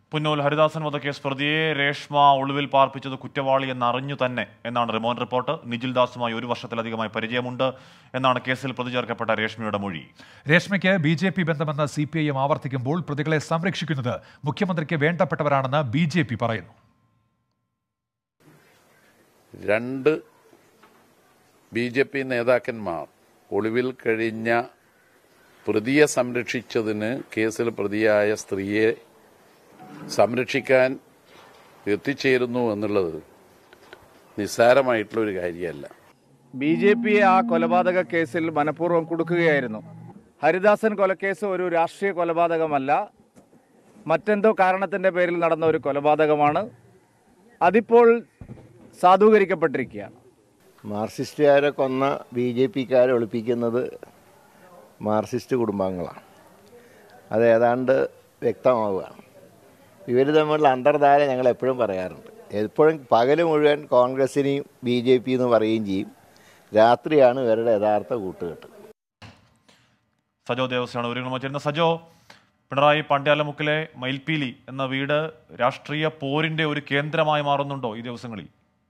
പുന്നൂൽ ഹരിദാസൻ വധക്കേസ് പ്രതിയെ രേഷ്മ ഒളിവിൽ പാർപ്പിച്ചത് കുറ്റവാളി എന്നറിഞ്ഞു തന്നെ എന്നാണ് റിമാൻഡ് റിപ്പോർട്ട് നിജിൽ ദാസുമായി ഒരു വർഷത്തിലധികമായി പരിചയമുണ്ട് എന്നാണ് കേസിൽ പ്രതി ചേർക്കപ്പെട്ട രേഷ്മയുടെ മൊഴി രേഷ്മയ്ക്ക് ബി ജെ പി ബന്ധമെന്ന് സി പി ഐ എം ആവർത്തിക്കുമ്പോൾ പ്രതികളെ സംരക്ഷിക്കുന്നത് മുഖ്യമന്ത്രിക്ക് വേണ്ടപ്പെട്ടവരാണെന്ന് ബി ജെ പി പറയുന്നു രണ്ട് ബി ജെ പി നേതാക്കന്മാർ ഒളിവിൽ കഴിഞ്ഞ പ്രതിയെ സംരക്ഷിച്ചതിന് കേസിൽ പ്രതിയായ സ്ത്രീയെ സംരക്ഷിക്കാൻ എത്തിച്ചേരുന്നു എന്നുള്ളത് നിസ്സാരമായിട്ടുള്ള ഒരു കാര്യമല്ല ബി ജെ പി ആ കൊലപാതക കേസിൽ മനഃപൂർവ്വം കൊടുക്കുകയായിരുന്നു ഹരിദാസൻ കൊലക്കേസ് ഒരു രാഷ്ട്രീയ കൊലപാതകമല്ല മറ്റെന്തോ കാരണത്തിൻ്റെ പേരിൽ നടന്ന ഒരു കൊലപാതകമാണ് അതിപ്പോൾ സാധൂകരിക്കപ്പെട്ടിരിക്കുകയാണ് മാർക്സിസ്റ്റുകാരെ കൊന്ന ബി ജെ പിക്കാരെ ഒളിപ്പിക്കുന്നത് മാർക്സിസ്റ്റ് കുടുംബാംഗങ്ങളാണ് അത് ഏതാണ്ട് വ്യക്തമാവുകയാണ് ഇവർ തമ്മിലുള്ള അന്തർധാര ഞങ്ങൾ എപ്പോഴും പറയാറുണ്ട് എപ്പോഴും പകൽ മുഴുവൻ കോൺഗ്രസിനെയും ബി ജെ പി എന്ന് പറയുകയും ചെയ്യും രാത്രിയാണ് ഇവരുടെ യഥാർത്ഥ കൂട്ടുകെട്ട് സജോ ദേവസ്യാണ് ഒരു ചേരുന്ന സജോ പിണറായി പണ്ഡ്യാലമുക്കിലെ മയിൽപീലി എന്ന വീട് രാഷ്ട്രീയ പോരിന്റെ ഒരു കേന്ദ്രമായി മാറുന്നുണ്ടോ ഈ ദിവസങ്ങളിൽ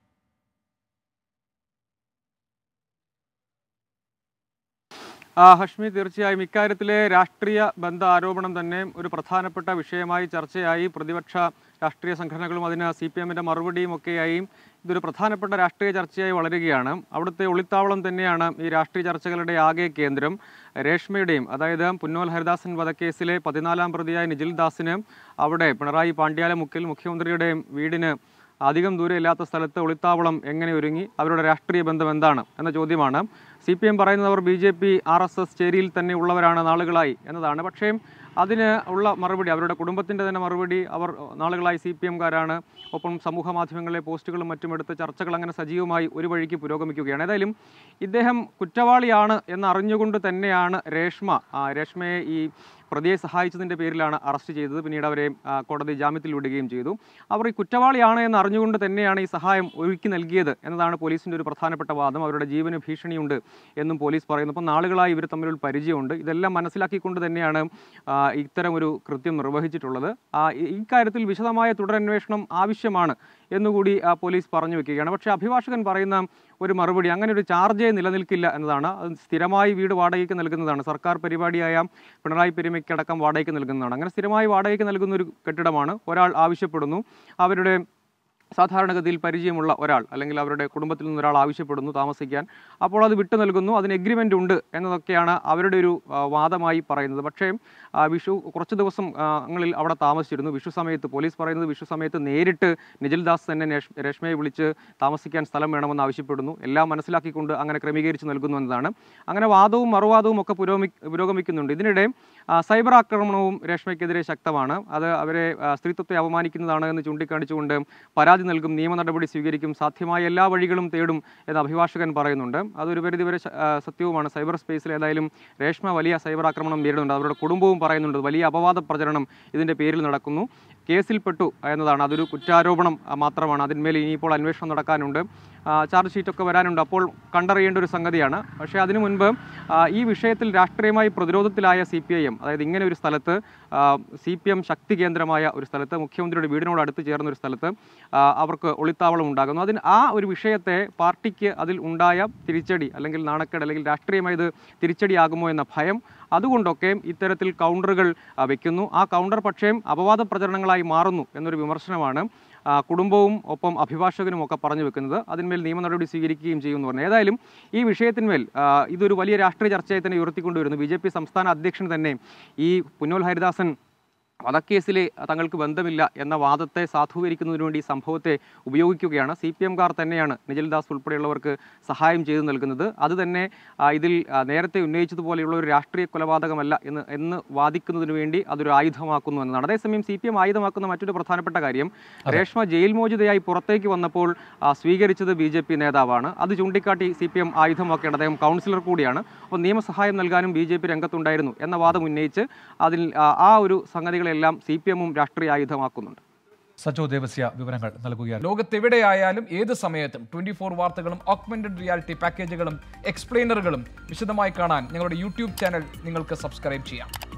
ആ, ഹഷ്മി തീർച്ചയായും ഇക്കാര്യത്തിലെ രാഷ്ട്രീയ ബന്ധ ആരോപണം തന്നെ ഒരു പ്രധാനപ്പെട്ട വിഷയമായി ചർച്ചയായി പ്രതിപക്ഷ രാഷ്ട്രീയ സംഘടനകളും അതിന് സി പി എമ്മിൻ്റെ മറുപടിയും ഒക്കെയായി ഇതൊരു പ്രധാനപ്പെട്ട രാഷ്ട്രീയ ചർച്ചയായി വളരുകയാണ് അവിടുത്തെ ഒളിത്താവളം തന്നെയാണ് ഈ രാഷ്ട്രീയ ചർച്ചകളുടെ ആകെ കേന്ദ്രം രേഷ്മയുടെയും അതായത് പുന്നോൽ ഹരിദാസൻ വധക്കേസിലെ പതിനാലാം പ്രതിയായ നിജിൽ ദാസിന് അവിടെ പിണറായി പാണ്ഡ്യാലമുക്കിൽ മുഖ്യമന്ത്രിയുടെയും വീടിന് അധികം ദൂരമില്ലാത്ത സ്ഥലത്ത് ഒളിത്താവളം എങ്ങനെ ഒരുങ്ങി അവരുടെ രാഷ്ട്രീയ ബന്ധം എന്താണ് എന്ന ചോദ്യമാണ് സി പി എം പറയുന്നത് അവർ B J P R S S ചേരിയിൽ തന്നെ ഉള്ളവരാണ് നാളുകളായി എന്നതാണ് പക്ഷേ അതിന് ഉള്ള മറുപടി അവരുടെ കുടുംബത്തിൻ്റെ തന്നെ മറുപടി അവർ നാളുകളായി സി പി എംകാരാണ് ഒപ്പം സമൂഹ മാധ്യമങ്ങളിലെ പോസ്റ്റുകളും മറ്റും എടുത്ത് ചർച്ചകൾ അങ്ങനെ സജീവമായി ഒരു വഴിക്ക് പുരോഗമിക്കുകയാണ് ഏതായാലും ഇദ്ദേഹം കുറ്റവാളിയാണ് എന്ന് അറിഞ്ഞുകൊണ്ട് തന്നെയാണ് രേഷ്മ ആ, രേഷ്മയെ ഈ പ്രതിയെ സഹായിച്ചതിൻ്റെ പേരിലാണ് അറസ്റ്റ് ചെയ്തത് പിന്നീട് അവരെ ആ, കോടതി ജാമ്യത്തിൽ വിടുകയും ചെയ്തു അവർ ഈ കുറ്റവാളിയാണ് എന്ന് അറിഞ്ഞുകൊണ്ട് തന്നെയാണ് ഈ സഹായം ഒരുക്കി നൽകിയത് എന്നതാണ് പോലീസിൻ്റെ ഒരു പ്രധാനപ്പെട്ട വാദം അവരുടെ ജീവന് ഭീഷണിയുണ്ട് എന്നും പോലീസ് പറയുന്നു അപ്പം നാളുകളായി ഇവർ തമ്മിലൊരു പരിചയമുണ്ട് ഇതെല്ലാം മനസ്സിലാക്കിക്കൊണ്ട് തന്നെയാണ് ആ, ഇത്തരം ഒരു കൃത്യം നിർവഹിച്ചിട്ടുള്ളത് ആ, ഈ- ഇക്കാര്യത്തിൽ വിശദമായ തുടരന്വേഷണം ആവശ്യമാണ് എന്നുകൂടി ആ, പോലീസ് പറഞ്ഞു വെക്കുകയാണ് പക്ഷേ അഭിഭാഷകൻ പറയുന്ന ഒരു മറുപടി അങ്ങനെ ഒരു ചാർജേ നിലനിൽക്കില്ല എന്നതാണ് അത് സ്ഥിരമായി വീട് വാടകയ്ക്ക് നൽകുന്നതാണ് സർക്കാർ പരിപാടിയായ പിണറായി പെരുമയ്ക്കടക്കം വാടകയ്ക്ക് നൽകുന്നതാണ് അങ്ങനെ സ്ഥിരമായി വാടകയ്ക്ക് നൽകുന്ന ഒരു കെട്ടിടമാണ് ഒരാൾ ആവശ്യപ്പെടുന്നു അവരുടെ സാധാരണഗതിയിൽ പരിചയമുള്ള ഒരാൾ അല്ലെങ്കിൽ അവരുടെ കുടുംബത്തിൽ നിന്ന് ഒരാൾ ആവശ്യപ്പെടുന്നു താമസിക്കാൻ അപ്പോൾ അത് വിട്ടു നൽകുന്നു അതിന് എഗ്രിമെൻ്റ് ഉണ്ട് എന്നതൊക്കെയാണ് അവരുടെ ഒരു ആ, വാദമായി പറയുന്നത് പക്ഷേ ആ, വിഷു കുറച്ച് ദിവസം ആ, ങ്ങളിൽ അവിടെ താമസിച്ചിരുന്നു വിഷു സമയത്ത് പോലീസ് പറയുന്നത് വിഷു സമയത്ത് നേരിട്ട് നിജിൽ ദാസ് തന്നെ നേഷ്- രേഷ്മയെ വിളിച്ച് താമസിക്കാൻ സ്ഥലം വേണമെന്ന് ആവശ്യപ്പെടുന്നു എല്ലാം മനസ്സിലാക്കിക്കൊണ്ട് അങ്ങനെ ക്രമീകരിച്ച് നൽകുന്നു എന്നതാണ് അങ്ങനെ വാദവും മറുവാദവും ഒക്കെ പുരോഗമി പുരോഗമിക്കുന്നുണ്ട് ഇതിനിടെ ആ, സൈബർ ആക്രമണവും രേഷ്മയ്ക്കെതിരെ ശക്തമാണ് അത് അവരെ ആ, സ്ത്രീത്വത്തെ അപമാനിക്കുന്നതാണ് എന്ന് ചൂണ്ടിക്കാണിച്ചുകൊണ്ട് പരാതി നൽകും നിയമ നടപടി സ്വീകരിക്കും സാധ്യമായ എല്ലാ വഴികളും തേടും എന്ന് അഭിഭാഷകൻ പറയുന്നുണ്ട് അതൊരു പരിധിവരെ ശ- ആ, സത്യവുമാണ് സൈബർ സ്പേസിൽ ഏതായാലും രേഷ്മ വലിയ സൈബർ ആക്രമണം നേരിടുന്നുണ്ട് അവരുടെ കുടുംബവും പറയുന്നുണ്ട് വലിയ അപവാദ പ്രചരണം ഇതിൻ്റെ പേരിൽ നടക്കുന്നു കേസിൽപ്പെട്ടു എന്നതാണ് അതൊരു കുറ്റാരോപണം ആ, മാത്രമാണ് അതിന്മേൽ ഇനിയിപ്പോൾ അന്വേഷണം നടക്കാനുണ്ട് ആ, ചാർജ് ഷീറ്റൊക്കെ വരാനുണ്ട് അപ്പോൾ കണ്ടറിയേണ്ട ഒരു സംഗതിയാണ് പക്ഷേ അതിനു മുൻപ് ആ, ഈ വിഷയത്തിൽ രാഷ്ട്രീയമായി പ്രതിരോധത്തിലായ സി പി ഐ എം അതായത് ഇങ്ങനെ ഒരു സ്ഥലത്ത് സി പി എം ശക്തി കേന്ദ്രമായ ഒരു സ്ഥലത്ത് മുഖ്യമന്ത്രിയുടെ വീടിനോട് അടുത്ത് ചേർന്ന ഒരു സ്ഥലത്ത് ആ, അവർക്ക് ഒളിത്താവളം ഉണ്ടാകുന്നു അതിന് ആ ഒരു വിഷയത്തെ പാർട്ടിക്ക് അതിൽ ഉണ്ടായ തിരിച്ചടി അല്ലെങ്കിൽ നാണക്കേട് അല്ലെങ്കിൽ രാഷ്ട്രീയമായി ഇത് തിരിച്ചടിയാകുമോ എന്ന ഭയം അതുകൊണ്ടൊക്കെ ഇത്തരത്തിൽ കൗണ്ടറുകൾ ആ, വെക്കുന്നു ആ കൗണ്ടർ പക്ഷേ അപവാദ പ്രചരണങ്ങളായി മാറുന്നു എന്നൊരു വിമർശനമാണ് ആ, കുടുംബവും ഒപ്പം അഭിഭാഷകനും ഒക്കെ പറഞ്ഞു വെക്കുന്നത് അതിന്മേൽ നിയമ നടപടി സ്വീകരിക്കുകയും ചെയ്യുമെന്ന് പറഞ്ഞു ഏതായാലും ഈ വിഷയത്തിന്മേൽ ആ, ഇതൊരു വലിയ രാഷ്ട്രീയ ചർച്ചയായി തന്നെ ഉയർത്തിക്കൊണ്ടുവരുന്നു ബി ജെ പി സംസ്ഥാന അധ്യക്ഷൻ തന്നെ ഈ പുന്നോൽ ഹരിദാസൻ വധക്കേസിൽ തങ്ങൾക്ക് ബന്ധമില്ല എന്ന വാദത്തെ സാധൂകരിക്കുന്നതിന് വേണ്ടി ഈ സംഭവത്തെ ഉപയോഗിക്കുകയാണ് സി പി എംകാർ തന്നെയാണ് നിജിൽ ദാസ് ഉൾപ്പെടെയുള്ളവർക്ക് സഹായം ചെയ്തു നൽകുന്നത് അത് തന്നെ ആ, ഇതിൽ ആ, നേരത്തെ ഉന്നയിച്ചതുപോലെയുള്ള ഒരു രാഷ്ട്രീയ കൊലപാതകമല്ല എന്ന് എന്ന് വാദിക്കുന്നതിന് വേണ്ടി അതൊരു ആയുധമാക്കുന്നു എന്നതാണ് അതേസമയം സി പി എം ആയുധമാക്കുന്ന മറ്റൊരു പ്രധാനപ്പെട്ട കാര്യം രേഷ്മ ജയിൽ മോചിതയായി പുറത്തേക്ക് വന്നപ്പോൾ ആ, സ്വീകരിച്ചത് ബി ജെ പി നേതാവാണ് അത് ചൂണ്ടിക്കാട്ടി സി പി എം ആയുധമാക്കേണ്ടത് അദ്ദേഹം കൗൺസിലർ കൂടിയാണ് അപ്പോൾ നിയമസഹായം നൽകാനും ബി ജെ പി രംഗത്തുണ്ടായിരുന്നു എന്ന വാദം ഉന്നയിച്ച് അതിൽ ആ, ആ ഒരു സംഗതികളെല്ലാം സി പി എമ്മും രാഷ്ട്രീയ ആയുധമാക്കുന്നുണ്ട് സജോ ദേവസ്യ വിവരങ്ങൾ നൽകുകയാണ് ലോകത്തെവിടെയായാലും ഏത് സമയത്തും ട്വന്റി ഫോർ വാർത്തകളും ഓഗ്മെന്റഡ് റിയാലിറ്റി പാക്കേജുകളും എക്സ്പ്ലെയിനറുകളും വിശദമായി കാണാൻ ഞങ്ങളുടെ യൂട്യൂബ് ചാനൽ നിങ്ങൾക്ക് സബ്സ്ക്രൈബ് ചെയ്യാം